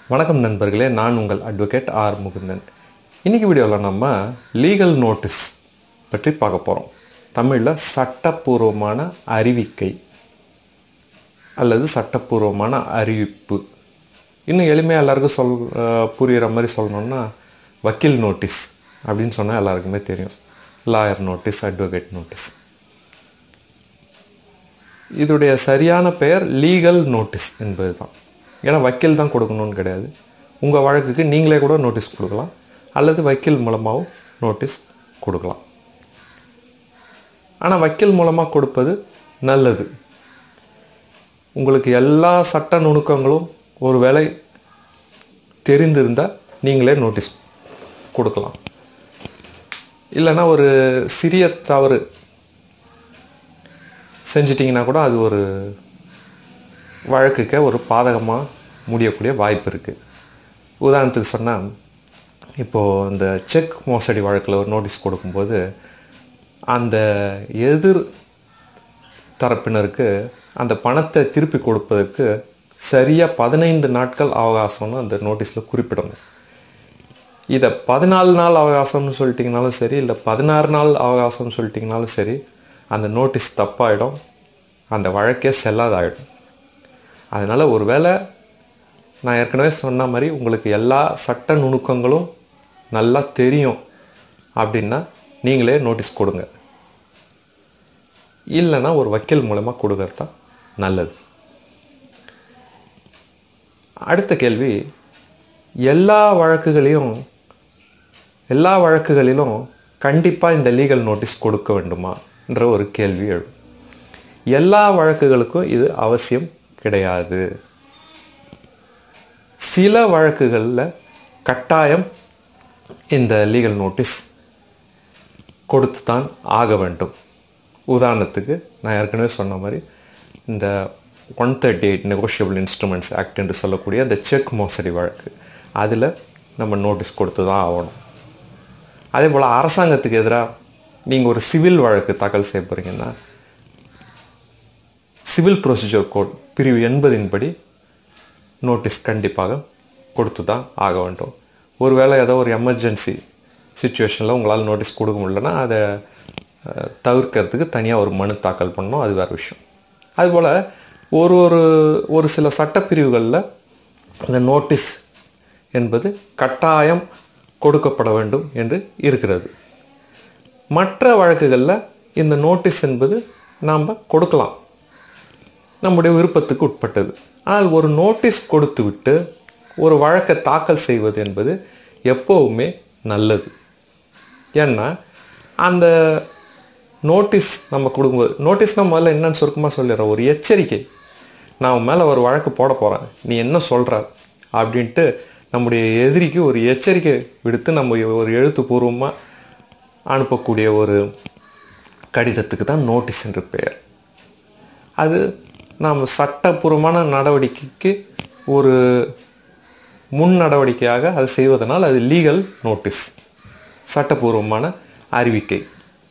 வணக்கம் நண்பர்களே நான் உங்கள் அட்வொகேட் ஆர் முகுந்தன் இன்றைக்கி வீடியோவில் நம்ம லீகல் நோட்டீஸ் பற்றி பார்க்க போகிறோம் தமிழில் சட்டப்பூர்வமான அறிவிக்கை அல்லது சட்டப்பூர்வமான அறிவிப்பு இன்னும் எளிமையாக எல்லாருக்கும் சொல் அஹ், புரிகிற மாதிரி சொல்லணும்னா வக்கீல் நோட்டீஸ் அப்படின்னு சொன்னால் எல்லாருக்குமே தெரியும் லாயர் நோட்டீஸ் அட்வொகேட் நோட்டீஸ் இதோடைய சரியான பெயர் லீகல் நோட்டீஸ் என்பது தான் ஏன்னா வக்கீல் தான் கொடுக்கணும்னு கிடையாது உங்கள் வழக்குக்கு நீங்களே கூட நோட்டீஸ் கொடுக்கலாம் அல்லது வக்கீல் மூலமாகவும் நோட்டீஸ் கொடுக்கலாம் ஆனால் வக்கீல் மூலமாக கொடுப்பது நல்லது உங்களுக்கு எல்லா சட்ட நுணுக்கங்களும் ஒரு வேளை தெரிந்திருந்தால் நீங்களே நோட்டீஸ் கொடுக்கலாம் இல்லைன்னா ஒரு சிறிய தவறு செஞ்சிட்டிங்கன்னா கூட அது ஒரு வழக்குக்கு ஒரு பாதகமாக முடியக்கூடிய வாய்ப்பு இருக்குது உதாரணத்துக்கு சொன்னால் இப்போது இந்த செக் மோசடி வழக்கில் ஒரு நோட்டீஸ் கொடுக்கும்போது அந்த எதிர் தரப்பினருக்கு அந்த பணத்தை திருப்பி கொடுப்பதற்கு சரியாக பதினைந்து நாட்கள் அவகாசம்னு அந்த நோட்டீஸில் குறிப்பிடணும் இதை பதினாலு நாள் அவகாசம்னு சொல்லிட்டிங்கனாலும் சரி இல்லை பதினாறு நாள் அவகாசம்னு சொல்லிட்டிங்கனாலும் சரி அந்த நோட்டீஸ் தப்பாயிடும் அந்த வழக்கே செல்லாதாயிடும் அதனால் ஒருவேளை நான் ஏற்கனவே சொன்ன மாதிரி உங்களுக்கு எல்லா சட்ட நுணுக்கங்களும் நல்லா தெரியும் அப்படின்னா நீங்களே நோட்டீஸ் கொடுங்க இல்லைன்னா ஒரு வக்கீல் மூலமாக கொடுக்கறது தான் நல்லது அடுத்த கேள்வி எல்லா வழக்குகளையும் எல்லா வழக்குகளிலும் கண்டிப்பாக இந்த லீகல் நோட்டீஸ் கொடுக்க வேண்டுமா என்ற ஒரு கேள்வி எழும் எல்லா வழக்குகளுக்கும் இது அவசியம் கிடையாது சில வழக்குகளில் கட்டாயம் இந்த லீகல் நோட்டீஸ் கொடுத்து தான் ஆக வேண்டும் உதாரணத்துக்கு நான் ஏற்கனவே சொன்ன மாதிரி இந்த one thirty eight negotiable instruments act என்று சொல்லக்கூடிய அந்த செக் மோசடி வழக்கு அதில் நம்ம நோட்டீஸ் கொடுத்து தான் ஆகணும் அதே போல் அரசாங்கத்துக்கு எதிராக நீங்கள் ஒரு சிவில் வழக்கு தாக்கல் செய்ய போகிறீங்கன்னா சிவில் ப்ரொசீஜர் கோட் பிரிவு எண்பதின்படி நோட்டீஸ் கண்டிப்பாக கொடுத்து தான் ஆக வேண்டும் ஒருவேளை ஏதோ ஒரு எமர்ஜென்சி சுச்சுவேஷனில் உங்களால் நோட்டீஸ் கொடுக்க முடியலன்னா அதை அஹ், தவிர்க்கிறதுக்கு தனியாக ஒரு மனு தாக்கல் பண்ணணும் அது வேறு விஷயம் அதுபோல் ஒரு ஒரு ஒரு சில சட்டப்பிரிவுகளில் இந்த நோட்டீஸ் என்பது கட்டாயம் கொடுக்கப்பட வேண்டும் என்று இருக்கிறது மற்ற வழக்குகளில் இந்த நோட்டீஸ் என்பது நாம் கொடுக்கலாம் நம்முடைய விருப்பத்துக்கு உட்பட்டது ஆனால் ஒரு நோட்டீஸ் கொடுத்துவிட்டு ஒரு வழக்கை தாக்கல் செய்வது என்பது எப்போவுமே நல்லது ஏன்னா அந்த நோட்டீஸ் நம்ம கொடுக்கும்போது நோட்டீஸ்னால் முதல்ல என்னன்னு சுருக்கமாக சொல்லிடுறேன் ஒரு எச்சரிக்கை நான் உன் மேலே ஒரு வழக்கு போட போகிறேன் நீ என்ன சொல்கிற அப்படின்ட்டு நம்முடைய எதிரிக்கு ஒரு எச்சரிக்கை விடுத்து நம்ம ஒரு எழுத்துப்பூர்வமாக அனுப்பக்கூடிய ஒரு கடிதத்துக்கு தான் நோட்டீஸ் என்று பெயர் அது நாம் சட்டப்பூர்வமான நடவடிக்கைக்கு ஒரு முன் நடவடிக்கையாக அது செய்வதனால் அது லீகல் நோட்டீஸ் சட்டப்பூர்வமான அறிவிக்கை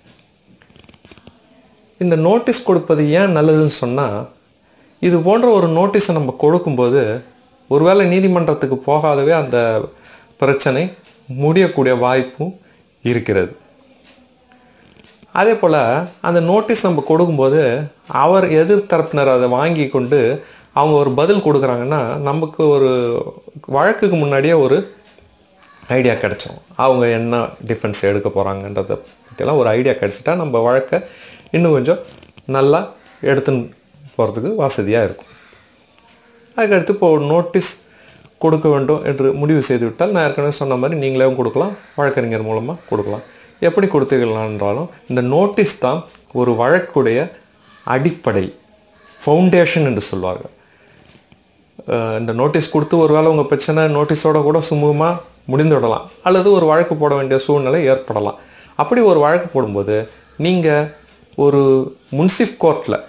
இந்த நோட்டீஸ் கொடுப்பது ஏன் நல்லதுன்னு சொன்னால் இது போன்ற ஒரு நோட்டீஸை நம்ம கொடுக்கும்போது ஒருவேளை நீதிமன்றத்துக்கு போகாதவே அந்த பிரச்சனை முடியக்கூடிய வாய்ப்பும் இருக்கிறது அதே போல் அந்த நோட்டீஸ் நம்ம கொடுக்கும்போது அவர் எதிர்த்தரப்பினர் அதை வாங்கி கொண்டு அவங்க ஒரு பதில் கொடுக்குறாங்கன்னா நமக்கு ஒரு வழக்குக்கு முன்னாடியே ஒரு ஐடியா கிடைச்சிரும் அவங்க என்ன டிஃபென்ஸ் எடுக்க போகிறாங்கன்றத பற்றியெல்லாம் ஒரு ஐடியா கிடச்சிட்டா நம்ம வழக்கை இன்னும் கொஞ்சம் நல்லா எடுத்துன்னு போகிறதுக்கு வசதியாக இருக்கும் அதுக்கடுத்து இப்போ ஒரு நோட்டீஸ் கொடுக்க வேண்டும் என்று முடிவு செய்து விட்டால் நான் ஏற்கனவே சொன்ன மாதிரி நீங்களே கொடுக்கலாம் வழக்கறிஞர் மூலமாக கொடுக்கலாம் எப்படி கொடுத்துக்கலான்றாலும் இந்த நோட்டீஸ் தான் ஒரு வழக்குடைய அடிப்படை ஃபவுண்டேஷன் என்று சொல்வார்கள் அஹ் இந்த நோட்டீஸ் கொடுத்து ஒரு வேளை உங்கள் பிரச்சனை நோட்டீஸோட கூட சுமூகமாக முடிந்துவிடலாம் அல்லது ஒரு வழக்கு போட வேண்டிய சூழ்நிலை ஏற்படலாம் அப்படி ஒரு வழக்கு போடும்போது நீங்கள் ஒரு முன்சிஃப் கோர்ட்டில்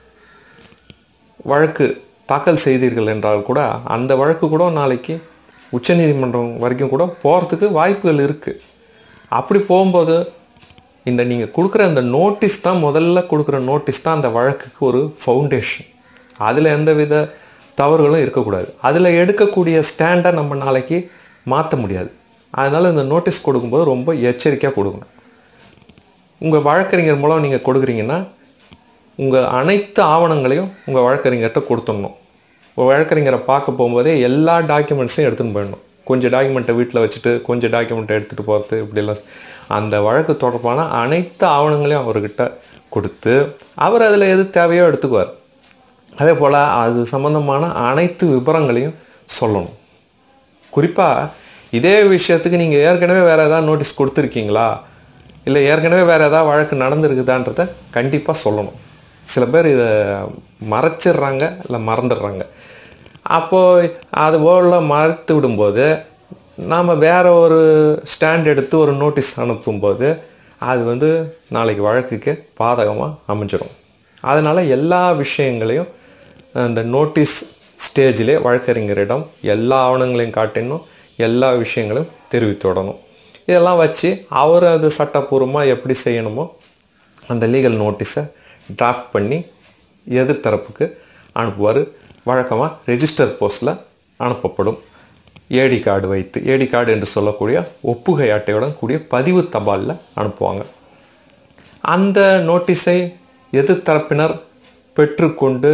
வழக்கு தாக்கல் செய்தீர்கள் என்றால் கூட அந்த வழக்கு கூட நாளைக்கு உச்சநீதிமன்றம் வரைக்கும் கூட போகிறதுக்கு வாய்ப்புகள் இருக்குது அப்படி போகும்போது இந்த நீங்கள் கொடுக்குற அந்த நோட்டீஸ் தான் முதல்ல கொடுக்குற நோட்டீஸ் தான் அந்த வழக்குக்கு ஒரு ஃபவுண்டேஷன் அதில் எந்த வித தவறுகளும் இருக்கக்கூடாது அதில் எடுக்கக்கூடிய ஸ்டாண்டை நம்ம நாளைக்கு மாற்ற முடியாது அதனால் இந்த நோட்டீஸ் கொடுக்கும்போது ரொம்ப எச்சரிக்கையாக கொடுக்கணும் உங்கள் வழக்கறிஞர் மூலம் நீங்கள் கொடுக்குறீங்கன்னா உங்கள் அனைத்து ஆவணங்களையும் உங்கள் வழக்கறிஞர்கிட்ட கொடுத்துடணும் உங்கள் வழக்கறிஞரை பார்க்க போகும்போதே எல்லா டாக்குமெண்ட்ஸையும் எடுத்துன்னு போயிடணும் கொஞ்சம் டாக்குமெண்ட்டை வீட்டில் வச்சுட்டு கொஞ்சம் டாக்குமெண்ட்டை எடுத்துகிட்டு போகிறது இப்படிலாம் அந்த வழக்கு தொடர்பான அனைத்து ஆவணங்களையும் அவர்கிட்ட கொடுத்து அவர் அதில் எது தேவையோ எடுத்துக்குவார் அதே போல் அது சம்மந்தமான அனைத்து விவரங்களையும் சொல்லணும் குறிப்பாக இதே விஷயத்துக்கு நீங்கள் ஏற்கனவே வேறு ஏதாவது நோட்டீஸ் கொடுத்துருக்கீங்களா இல்லை ஏற்கனவே வேறு ஏதாவது வழக்கு நடந்திருக்குதான்றத கண்டிப்பாக சொல்லணும் சில பேர் இதை மறைச்சிடுறாங்க இல்லை மறந்துடுறாங்க அப்போது அது போல் மறைத்து விடும்போது நாம் வேற ஒரு ஸ்டாண்ட் எடுத்து ஒரு நோட்டீஸ் அனுப்பும்போது அது வந்து நாளைக்கு வழக்குக்கு பாதகமாக அமைஞ்சிடும் அதனால் எல்லா விஷயங்களையும் அந்த நோட்டீஸ் ஸ்டேஜிலே வழக்கறிஞரிடம் எல்லா ஆவணங்களையும் காட்டிடணும் எல்லா விஷயங்களையும் தெரிவித்து விடணும் இதெல்லாம் வச்சு அவர் அது சட்டப்பூர்வமாக எப்படி செய்யணுமோ அந்த லீகல் நோட்டீஸை டிராஃப்ட் பண்ணி எதிர்த்தரப்புக்கு அனுப்புவார் வழக்கமாக ரெஜிஸ்டர் போஸ்ட்டில் அனுப்பப்படும் ஏடி கார்டு வைத்து ஏடி கார்டு என்று சொல்லக்கூடிய ஒப்புகை அட்டையுடன் கூடிய பதிவு தபாலில் அனுப்புவாங்க அந்த நோட்டீஸை எதிர்த்தரப்பினர் பெற்றுக்கொண்டு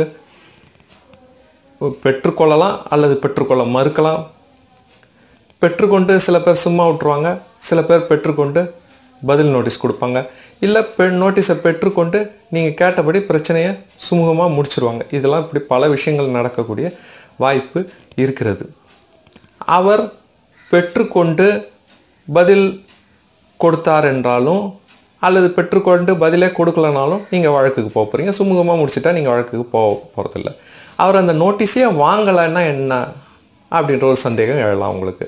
பெற்றுக்கொள்ளலாம் அல்லது பெற்றுக்கொள்ள மறுக்கலாம் பெற்றுக்கொண்டு சில பேர் சும்மா விட்ருவாங்க சில பேர் பெற்றுக்கொண்டு பதில் நோட்டீஸ் கொடுப்பாங்க இல்லை பெ நோட்டீஸை பெற்றுக்கொண்டு நீங்கள் கேட்டபடி பிரச்சனையை சுமூகமாக முடிச்சிருவாங்க இதெல்லாம் இப்படி பல விஷயங்கள் நடக்கக்கூடிய வாய்ப்பு இருக்கிறது அவர் பெற்றுக்கொண்டு பதில் கொடுத்தார் என்றாலும் அல்லது பெற்றுக்கொண்டு பதிலே கொடுக்கலனாலும் நீங்கள் வழக்குக்கு போக போகிறீங்க சுமூகமாக முடிச்சிட்டா நீங்கள் வழக்குக்கு போக போகிறதில்ல அவர் அந்த நோட்டீஸே வாங்கலைன்னா என்ன அப்படின்ற ஒரு சந்தேகம் எழலாம் உங்களுக்கு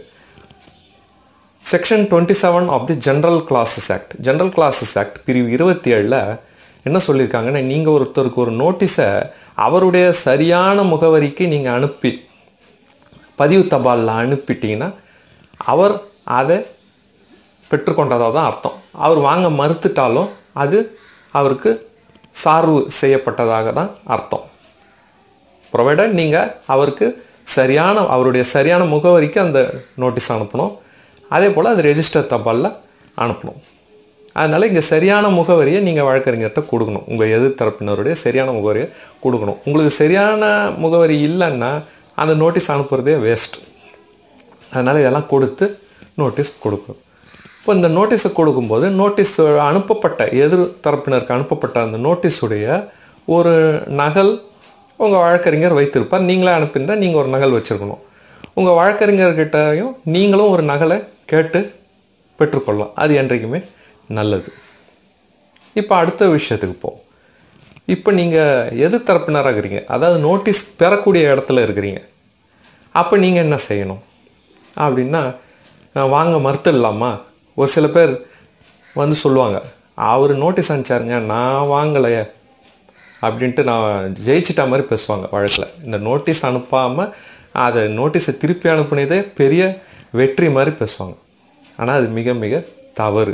section twenty seven of the general clauses act general clauses act பிரிவு இருபத்தி ஏழில் என்ன சொல்லியிருக்காங்கன்னா நீங்கள் ஒருத்தருக்கு ஒரு நோட்டீஸை அவருடைய சரியான முகவரிக்கு நீங்கள் அனுப்பி பதிவு தபாலில் அனுப்பிட்டீங்கன்னா அவர் அதை பெற்றுக்கொண்டதாக தான் அர்த்தம் அவர் வாங்க மறுத்துட்டாலும் அது அவருக்கு சார்பு செய்யப்பட்டதாக தான் அர்த்தம் ப்ரொவைடட் நீங்கள் அவருக்கு சரியான அவருடைய சரியான முகவரிக்கு அந்த நோட்டீஸ் அனுப்பணும் அதே போல் அது ரெஜிஸ்டர் தபாலில் அனுப்பணும் அதனால் இங்கே சரியான முகவரியை நீங்கள் வழக்கறிஞர்கிட்ட கொடுக்கணும் உங்கள் எதிர்த்தரப்பினருடைய சரியான முகவரியை கொடுக்கணும் உங்களுக்கு சரியான முகவரி இல்லைன்னா அந்த நோட்டீஸ் அனுப்புகிறதே வேஸ்ட் அதனால் இதெல்லாம் கொடுத்து நோட்டீஸ் கொடுக்கணும் இப்போ இந்த நோட்டீஸை கொடுக்கும்போது நோட்டீஸ் அனுப்பப்பட்ட எதிர் தரப்பினருக்கு அனுப்பப்பட்ட அந்த நோட்டீஸுடைய ஒரு நகல் உங்கள் வழக்கறிஞர் வைத்திருப்பார் நீங்களே அனுப்பியிருந்தால் நீங்கள் ஒரு நகல் வச்சுருக்கணும் உங்கள் வழக்கறிஞர்கிட்டையும் நீங்களும் ஒரு நகலை கேட்டு பெற்றுக்கொள்ளலாம் அது என்றைக்குமே நல்லது இப்போ அடுத்த விஷயத்துக்கு போ இப்போ நீங்கள் எது தரப்பினராக இருக்கிறீங்க அதாவது நோட்டீஸ் பெறக்கூடிய இடத்துல இருக்கிறீங்க அப்போ நீங்கள் என்ன செய்யணும் அப்படின்னா அஹ், வாங்க மறுத்துடலாமா ஒரு சில பேர் வந்து சொல்லுவாங்க அவர் நோட்டீஸ் அனுப்பிச்சாருங்க நான் வாங்கலையே அப்படின்ட்டு நான் ஜெயிச்சிட்ட மாதிரி பேசுவாங்க வழக்கில் இந்த நோட்டீஸ் அனுப்பாமல் அதை நோட்டீஸை திருப்பி அனுப்புனதே பெரிய வெற்றி மாதிரி பேசுவாங்க ஆனால் அது மிக மிக தவறு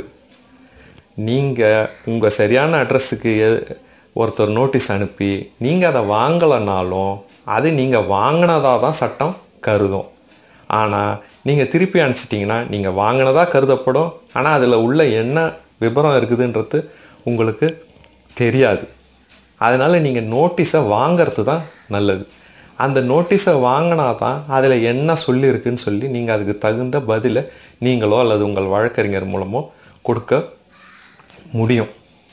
நீங்கள் உங்கள் சரியான அட்ரஸுக்கு ஒருத்தர் நோட்டீஸ் அனுப்பி நீங்கள் அதை வாங்கலைனாலும் அது நீங்கள் வாங்கினதாக தான் சட்டம் கருதும் ஆனால் நீங்கள் திருப்பி அனுப்பிச்சிட்டிங்கன்னா நீங்கள் வாங்கினதா கருதப்படும் ஆனால் அதில் உள்ள என்ன விபரம் இருக்குதுன்றது உங்களுக்கு தெரியாது அதனால் நீங்கள் நோட்டீஸை வாங்கிறது தான் நல்லது அந்த நோட்டீஸை வாங்கினா தான் அதில் என்ன சொல்லியிருக்குன்னு சொல்லி நீங்கள் அதுக்கு தகுந்த பதிலை நீங்களோ அல்லது உங்கள் வழக்கறிஞர் மூலமோ கொடுக்க முடியும்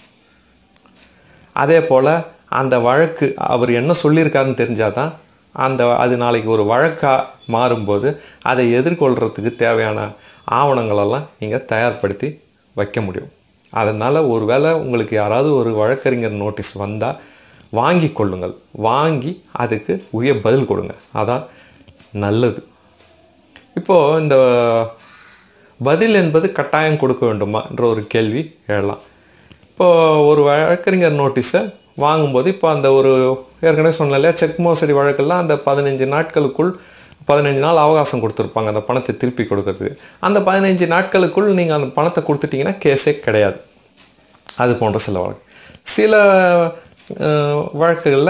அதே போல் அந்த வழக்கு அவர் என்ன சொல்லியிருக்காருன்னு தெரிஞ்சால் தான் அந்த அது நாளைக்கு ஒரு வழக்காக மாறும்போது அதை எதிர்கொள்கிறதுக்கு தேவையான ஆவணங்களெல்லாம் நீங்கள் தயார்படுத்தி வைக்க முடியும் அதனால் ஒருவேளை உங்களுக்கு யாராவது ஒரு வழக்கறிஞர் நோட்டீஸ் வந்தால் வாங்கி கொள்ளுங்கள் வாங்கி அதுக்கு உரிய பதில் கொடுங்க அதான் நல்லது இப்போது இந்த பதில் என்பது கட்டாயம் கொடுக்க வேண்டுமா என்ற ஒரு கேள்வி எழலாம் இப்போது ஒரு வழக்கறிஞர் நோட்டீஸை வாங்கும்போது இப்போ அந்த ஒரு ஏற்கனவே சொன்ன இல்லையா செக் மோசடி வழக்கெல்லாம் அந்த பதினஞ்சு நாட்களுக்குள் பதினஞ்சு நாள் அவகாசம் கொடுத்துருப்பாங்க அந்த பணத்தை திருப்பி கொடுக்கறதுக்கு அந்த பதினஞ்சு நாட்களுக்குள் நீங்கள் அந்த பணத்தை கொடுத்துட்டீங்கன்னா கேஸே கிடையாது அது போன்ற சில வழக்கு சில அஹ், வழக்குகளில்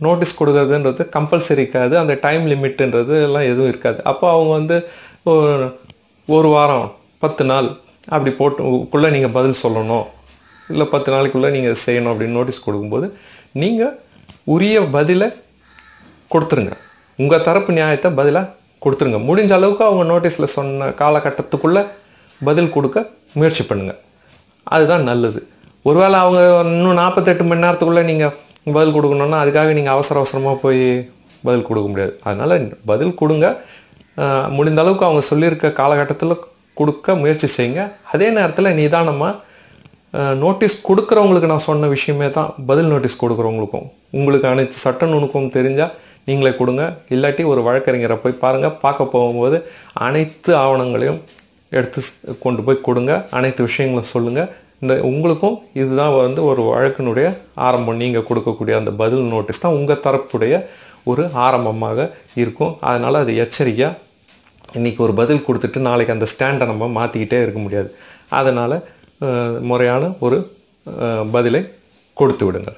நோட்டீஸ் கொடுக்கறதுன்றது கம்பல்சரி இருக்காது அந்த டைம் லிமிட்டுன்றது எல்லாம் எதுவும் இருக்காது அப்போ அவங்க வந்து ஒரு- ஒரு வாரம் பத்து நாள் அப்படி போட்டுக்குள்ளே நீங்கள் பதில் சொல்லணும் இல்லை பத்து நாளைக்குள்ளே நீங்கள் செய்யணும் அப்படின்னு நோட்டீஸ் கொடுக்கும்போது நீங்கள் உரிய பதிலை கொடுத்துருங்க உங்கள் தரப்பு நியாயத்தை பதிலாக கொடுத்துருங்க முடிஞ்ச அளவுக்கு அவங்க நோட்டீஸில் சொன்ன காலகட்டத்துக்குள்ளே பதில் கொடுக்க முயற்சி பண்ணுங்கள் அதுதான் நல்லது ஒருவேளை அவங்க இன்னும் நாற்பத்தெட்டு மணி நேரத்துக்குள்ளே நீங்கள் பதில் கொடுக்கணுன்னா அதுக்காக நீங்கள் அவசர அவசரமாக போய் பதில் கொடுக்க முடியாது அதனால் பதில் கொடுங்க ஆஹ் முடிந்த அளவுக்கு அவங்க சொல்லியிருக்க காலகட்டத்தில் கொடுக்க முயற்சி செய்யுங்க அதே நேரத்தில் நிதானமாக நோட்டீஸ் கொடுக்குறவங்களுக்கு நான் சொன்ன விஷயமே தான் பதில் நோட்டீஸ் கொடுக்குறவங்களுக்கும் உங்களுக்கு அனைத்து சட்ட நுணுக்கம் தெரிஞ்சால் நீங்களே கொடுங்க இல்லாட்டி ஒரு வழக்கறிஞரை போய் பாருங்கள் பார்க்க போகும்போது அனைத்து ஆவணங்களையும் எடுத்து ஸ்- கொண்டு போய் கொடுங்க அனைத்து விஷயங்களும் சொல்லுங்கள் இந்த உங்களுக்கும் இதுதான் வந்து ஒரு வழக்கினுடைய ஆரம்பம் நீங்கள் கொடுக்கக்கூடிய அந்த பதில் நோட்டீஸ் தான் உங்கள் தரப்புடைய ஒரு ஆரம்பமாக இருக்கும் அதனால் அது எச்சரிக்கையாக இன்றைக்கி ஒரு பதில் கொடுத்துட்டு நாளைக்கு அந்த ஸ்டாண்டை நம்ம மாற்றிக்கிட்டே இருக்க முடியாது அதனால் முறையான ஒரு அஹ், பதிலை கொடுத்து விடுங்கள்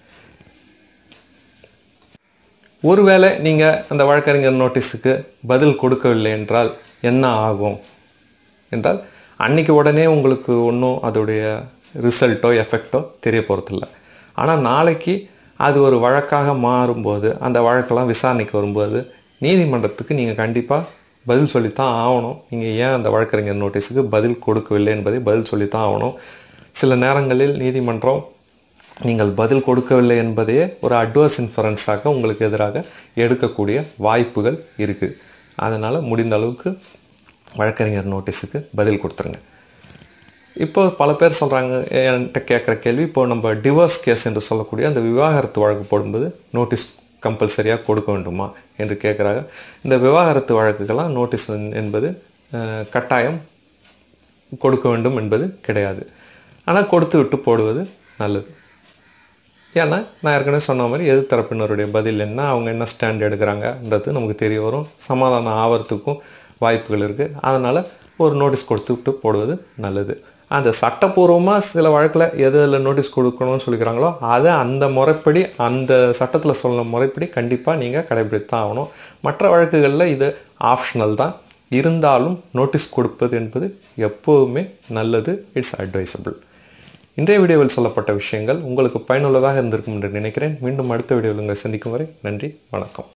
ஒருவேளை நீங்கள் அந்த வழக்கறிஞர் நோட்டீஸுக்கு பதில் கொடுக்கவில்லை என்றால் என்ன ஆகும் என்றால் அன்னைக்கு உடனே உங்களுக்கு ஒன்றும் அதோடைய ரிசல்ட்டோ எஃபெக்டோ தெரிய போகிறதில்ல ஆனால் நாளைக்கு அது ஒரு வழக்காக மாறும்போது அந்த வழக்கெல்லாம் விசாரணைக்கு வரும்போது நீதிமன்றத்துக்கு நீங்கள் கண்டிப்பாக பதில் சொல்லித்தான் ஆகணும் நீங்கள் ஏன் அந்த வழக்கறிஞர் நோட்டீஸுக்கு பதில் கொடுக்கவில்லை என்பதை பதில் சொல்லித்தான் ஆகணும் சில நேரங்களில் நீதிமன்றம் நீங்கள் பதில் கொடுக்கவில்லை என்பதையே ஒரு அட்வர்ஸ் இன்ஃபரன்ஸாக உங்களுக்கு எதிராக எடுக்கக்கூடிய வாய்ப்புகள் இருக்குது அதனால் முடிந்த அளவுக்கு வழக்கறிஞர் நோட்டீஸுக்கு பதில் கொடுத்துருங்க இப்போ பல பேர் சொல்கிறாங்க என்கிட்ட கேட்குற கேள்வி இப்போ நம்ம டிவோர்ஸ் கேஸ் என்று சொல்லக்கூடிய அந்த விவாகரத்து வழக்கு போடும்போது நோட்டீஸ் கம்பல்சரியாக கொடுக்க வேண்டுமா என்று கேட்குறாங்க இந்த விவாகரத்து வழக்குக்கெல்லாம் நோட்டீஸ் என்பது அஹ், கட்டாயம் கொடுக்க வேண்டும் என்பது கிடையாது ஆனால் கொடுத்து விட்டு போடுவது நல்லது ஏன்னா நான் ஏற்கனவே சொன்ன மாதிரி எதிர் தரப்பினருடைய பதில் என்ன அவங்க என்ன ஸ்டாண்ட் எடுக்கிறாங்கன்றது நமக்கு தெரிய வரும் சமாதானம் ஆவறதுக்கும் வாய்ப்புகள் இருக்குது அதனால் ஒரு நோட்டீஸ் கொடுத்து விட்டு போடுவது நல்லது அந்த சட்டப்பூர்வமாக சில வழக்கில் எது எதில் நோட்டீஸ் கொடுக்கணும்னு சொல்லிக்கிறாங்களோ அதை அந்த முறைப்படி அந்த சட்டத்தில் சொன்ன முறைப்படி கண்டிப்பாக நீங்கள் கடைபிடித்தான் ஆகணும் மற்ற வழக்குகளில் இது ஆப்ஷனல் தான் இருந்தாலும் நோட்டீஸ் கொடுப்பது என்பது எப்போதுமே நல்லது இட்ஸ் அட்வைசபிள் இன்றைய வீடியோவில் சொல்லப்பட்ட விஷயங்கள் உங்களுக்கு பயனுள்ளதாக இருந்திருக்கும் என்று நினைக்கிறேன் மீண்டும் அடுத்த வீடியோவில் உங்களை சந்திக்கும் வரை நன்றி வணக்கம்